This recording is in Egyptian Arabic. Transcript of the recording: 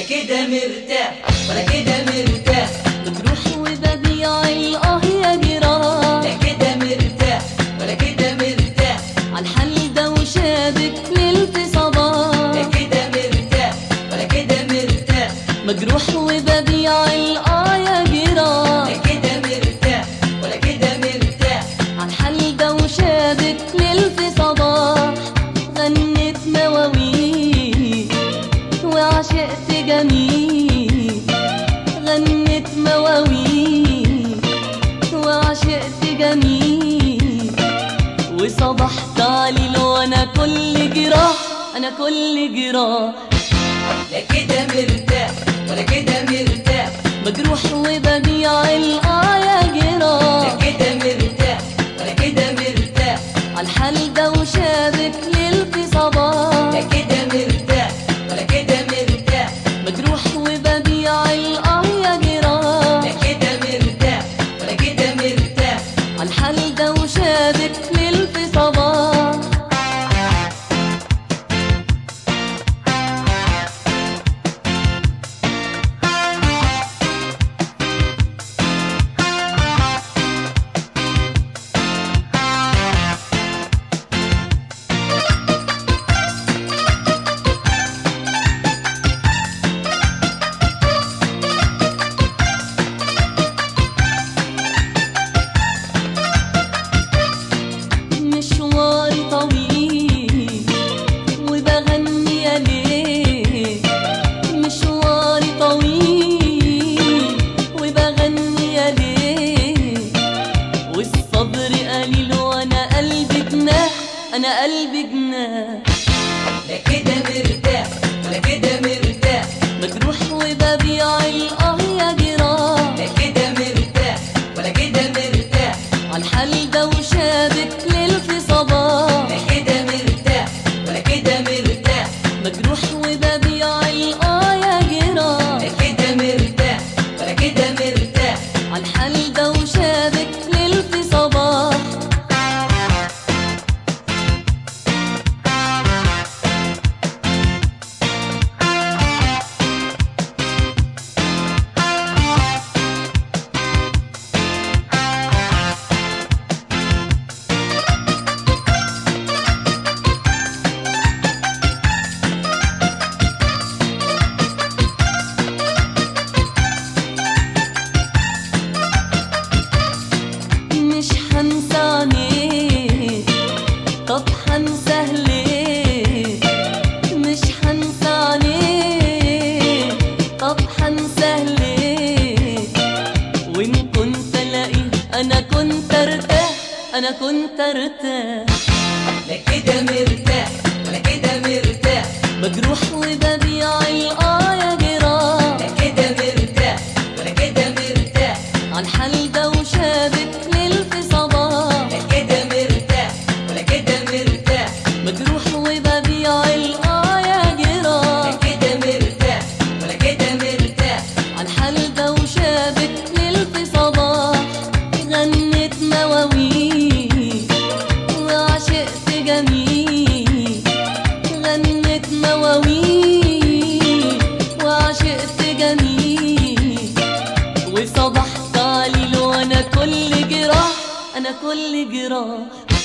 كده مرتاح ولا كده مرتاح مجروح وببيع الاه يا جراح لا كده مرتاح ولا كده مرتاح عالحل ده وشابك ليلة لا صباح كده مرتاح ولا كده مرتاح مجروح وببيع الاه يا لا جراح كده مرتاح ولا كده مرتاح عالحل ده وشابك ليلة صباح غنيت مواويل وعشقت جميل غنيت مواويل وعشقت جميل وصبحت عليل وانا كل جراح انا كل جراح لا كده مرتاح ولا كده مرتاح مجروح وببيع الآه يا لا جراح كده مرتاح ولا كده مرتاح عالحال ده وشابك ليلة صباح لا كده مرتاح ولا كده مرتاح مجروح وببيع الآه يا جراح لا كده مرتاح ولا كده مرتاح عالحال ده وشابك ليلة صباح مشواري طويل وبغني يا ليل مشواري طويل وبغني يا ليل والصبر قليل وانا قلبي جناح انا قلبي جناح لا كده مرتاح ولا كده مرتاح مجروح وببيع الاه يا جراح لا كده مرتاح ولا كده مرتاح عالحال ده وشابك ليلة صباح لا كده مرتاح ولا كده مرتاح مجروح وببيع الآه يا جراح لا كده مرتاح ولا كده مرتاح عالحال ده وشابك ليلة صباح مش هنسى عينيك طب هنساه ليه مش هنسى عينيك طب هنساه ليه وان كنت الاقيه انا كنت ارتاح انا كنت ارتاح لا كده مرتاح ولا كده مرتاح مجروح وببيع الآه يا جراح لا كده مرتاح ولا كده مرتاح عالحال ده وشابك ليلة صباح لا كده مرتاح ولا كده مرتاح مجروح وببيع الآه يا لا جراح كده مرتاح ولا كده مرتاح عالحال ده وشابك ليلة صباح غنيت مواويل وعشقت جميل غنيت مواويل وعشقت جميل وصبحت عليل وانا كل جراح انا كل جراح